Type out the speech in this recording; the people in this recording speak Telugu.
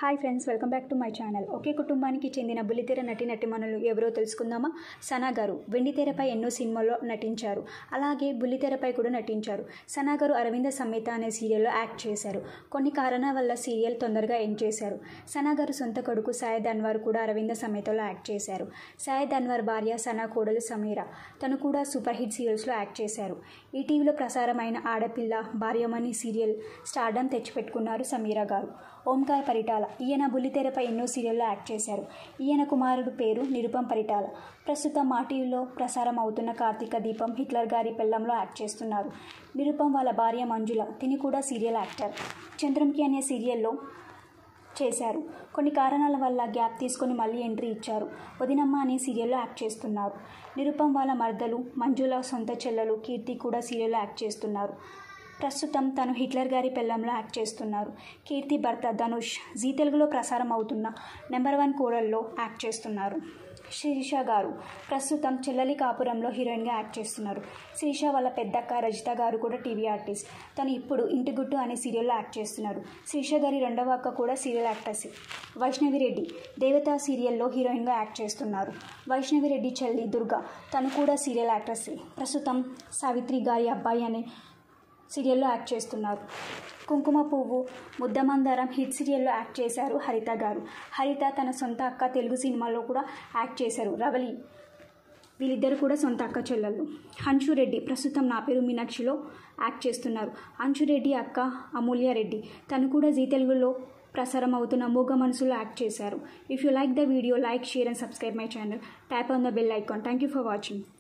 hi friends welcome back to my channel ఒకే కుటుంబానికి చెందిన బుల్లితెర నటి నటిమణులు ఎవరో తెలుసుకుందామా సనా గారు వెండితెరపై ఎన్నో సినిమాల్లో నటించారు అలాగే బుల్లితెరపై కూడా నటించారు సనా గారు అరవింద సమేత అనే సీరియల్లో యాక్ట్ చేశారు కొన్ని కారణాల వల్ల సీరియల్ తొందరగా ఎండ్ చేశారు సనా గారు సొంత కొడుకు సాయద్ అన్వర్ కూడా అరవింద సమేతలో యాక్ట్ చేశారు సాయద్ అన్వర్ భార్య సనా కోడలు సమీరా తను కూడా సూపర్ హిట్ సీరియల్స్లో యాక్ట్ చేశారు ఈటీవీలో ప్రసారమైన ఆడపిల్ల భార్యమణి సీరియల్ స్టార్డమ్ తెచ్చిపెట్టుకున్నారు సమీరా గారు ఓంకార్ పరిటాల ఈయన బుల్లితెరపై ఎన్నో సీరియల్లో యాక్ట్ చేశారు ఈయన కుమారుడు పేరు నిరుపం పరిటాల ప్రస్తుతం మా టీవీలో ప్రసారం అవుతున్న కార్తీక దీపం హిట్లర్ గారి పెళ్ళంలో యాక్ట్ చేస్తున్నారు నిరుపం వాళ్ళ భార్య మంజుల తిని కూడా సీరియల్ యాక్టర్ చంద్రంకి అనే సీరియల్లో చేశారు కొన్ని కారణాల వల్ల గ్యాప్ తీసుకొని మళ్ళీ ఎంట్రీ ఇచ్చారు వదినమ్మ అనే సీరియల్లో యాక్ట్ చేస్తున్నారు నిరుపం వాళ్ళ మర్దలు మంజుల సొంత చెల్లెలు కీర్తి కూడా సీరియల్లో యాక్ట్ చేస్తున్నారు ప్రస్తుతం తను హిట్లర్ గారి పెళ్ళంలో యాక్ట్ చేస్తున్నారు కీర్తి భర్త ధనుష్ జీ తెలుగులో ప్రసారం అవుతున్న నెంబర్ వన్ కోడల్లో యాక్ట్ చేస్తున్నారు శిరీష గారు ప్రస్తుతం చెల్లలి కాపురంలో హీరోయిన్గా యాక్ట్ చేస్తున్నారు శిరీష వాళ్ళ పెద్దక్క రజిత గారు కూడా టీవీ ఆర్టిస్ట్ తను ఇప్పుడు ఇంటిగుట్టు అనే సీరియల్లో యాక్ట్ చేస్తున్నారు శిరీష గారి రెండవ అక్క కూడా సీరియల్ యాక్టర్స్ వైష్ణవి రెడ్డి దేవత సీరియల్లో హీరోయిన్గా యాక్ట్ చేస్తున్నారు వైష్ణవి రెడ్డి చెల్లి దుర్గా తను కూడా సీరియల్ యాక్టర్స్ ప్రస్తుతం సావిత్రి గారి అబ్బాయి అనే సీరియల్లో యాక్ట్ చేస్తున్నారు కుంకుమ పువ్వు ముద్దమందారం హిట్ సీరియల్లో యాక్ట్ చేశారు హరిత గారు హరిత తన సొంత అక్క తెలుగు సినిమాలో కూడా యాక్ట్ చేశారు రవలి వీళ్ళిద్దరు కూడా సొంత అక్క చెల్లెళ్ళు హన్షు రెడ్డి ప్రస్తుతం నా పేరు మీనాక్షిలో యాక్ట్ చేస్తున్నారు హన్షు రెడ్డి అక్క అమూల్య రెడ్డి తను కూడా జీ తెలుగులో ప్రసారం అవుతున్న మూగ మనసులో యాక్ట్ చేశారు if you like the video like share and subscribe my channel tap on the bell icon thank you for watching